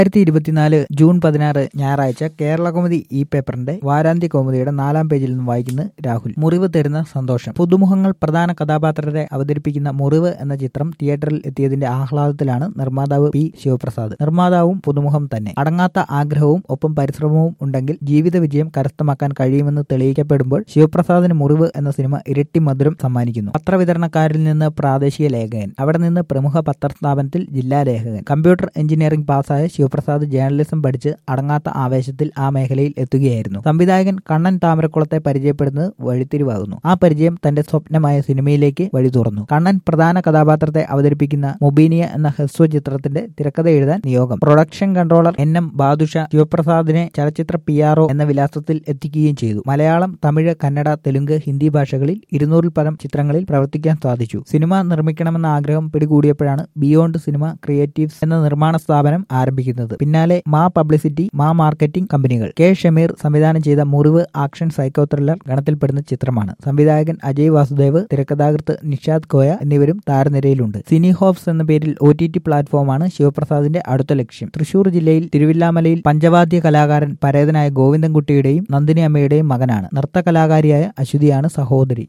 രണ്ടായിരത്തി ഇരുപത്തിനാല് ജൂൺ പതിനാറ് ഞായറാഴ്ച കേരള കോമഡി ഈ പേപ്പറിന്റെ വാരാന്ത്യ കോമഡിയുടെ നാലാം പേജിൽ നിന്ന് വായിക്കുന്ന രാഹുൽ മുറിവ് തരുന്ന സന്തോഷം പുതുമുഖങ്ങൾ പ്രധാന കഥാപാത്രത്തെ അവതരിപ്പിക്കുന്ന മുറിവ് എന്ന ചിത്രം തിയേറ്ററിൽ എത്തിയതിന്റെ ആഹ്ലാദത്തിലാണ് നിർമ്മാതാവ് പി ശിവപ്രസാദ് നിർമ്മാതാവും പുതുമുഖം തന്നെ അടങ്ങാത്ത ആഗ്രഹവും ഒപ്പം പരിശ്രമവും ഉണ്ടെങ്കിൽ ജീവിത വിജയം കരസ്ഥമാക്കാൻ കഴിയുമെന്ന് തെളിയിക്കപ്പെടുമ്പോൾ ശിവപ്രസാദിന് മുറിവ് എന്ന സിനിമ ഇരട്ടി മധുരം സമ്മാനിക്കുന്നു പത്രവിതരണക്കാരിൽ നിന്ന് പ്രാദേശിക ലേഖകൻ അവിടെ നിന്ന് പ്രമുഖ പത്രസ്ഥാപനത്തിൽ ജില്ലാ ലേഖകൻ കമ്പ്യൂട്ടർ എഞ്ചിനീയറിംഗ് പാസ്സായ ശിവപ്രസാദ് ജേർണലിസം പഠിച്ച് അടങ്ങാത്ത ആവേശത്തിൽ ആ മേഖലയിൽ എത്തുകയായിരുന്നു സംവിധായകൻ കണ്ണൻ താമരക്കുളത്തെ പരിചയപ്പെടുന്നത് വഴിത്തിരിവാകുന്നു ആ പരിചയം തന്റെ സ്വപ്നമായ സിനിമയിലേക്ക് വഴി തുറന്നു കണ്ണൻ പ്രധാന കഥാപാത്രത്തെ അവതരിപ്പിക്കുന്ന മൊബീനിയ എന്ന ഹ്രസ്വ ചിത്രത്തിന്റെ തിരക്കഥ എഴുതാൻ നിയോഗം production controller N M Badusha ശിവപ്രസാദിനെ ചലച്ചിത്ര പി ആർ എന്ന വിലാസത്തിൽ എത്തിക്കുകയും ചെയ്തു മലയാളം തമിഴ് കന്നഡ തെലുങ്ക് ഹിന്ദി ഭാഷകളിൽ ഇരുന്നൂറിൽ പരം ചിത്രങ്ങളിൽ പ്രവർത്തിക്കാൻ സാധിച്ചു സിനിമ നിർമ്മിക്കണമെന്ന ആഗ്രഹം പിടികൂടിയപ്പോഴാണ് ബിയോണ്ട് സിനിമ ക്രിയേറ്റീവ്സ് എന്ന നിർമ്മാണ സ്ഥാപനം ആരംഭിക്കുന്നത് പിന്നാലെ മാ പബ്ലിസിറ്റി മാ മാർക്കറ്റിംഗ് കമ്പനികൾ കെ ഷമീർ സംവിധാനം ചെയ്ത മുറിവ് ആക്ഷൻ സൈക്കോ ത്രില്ലർ ഗണത്തിൽപ്പെടുന്ന ചിത്രമാണ് സംവിധായകൻ അജയ് വാസുദേവ് തിരക്കഥാകൃത്ത് നിഷാദ് കോയ എന്നിവരും താരനിരയിലുണ്ട് സിനി ഹോപ്സ് എന്ന പേരിൽ ഒ ടി ടി പ്ലാറ്റ്ഫോമാണ് ശിവപ്രസാദിന്റെ അടുത്ത ലക്ഷ്യം തൃശൂർ ജില്ലയിൽ തിരുവില്ലാമലയിൽ പഞ്ചവാദ്യ കലാകാരൻ പരേതനായ ഗോവിന്ദൻകുട്ടിയുടെയും നന്ദിനി അമ്മയുടെയും മകനാണ് നൃത്ത കലാകാരിയായ അശ്വതിയാണ് സഹോദരി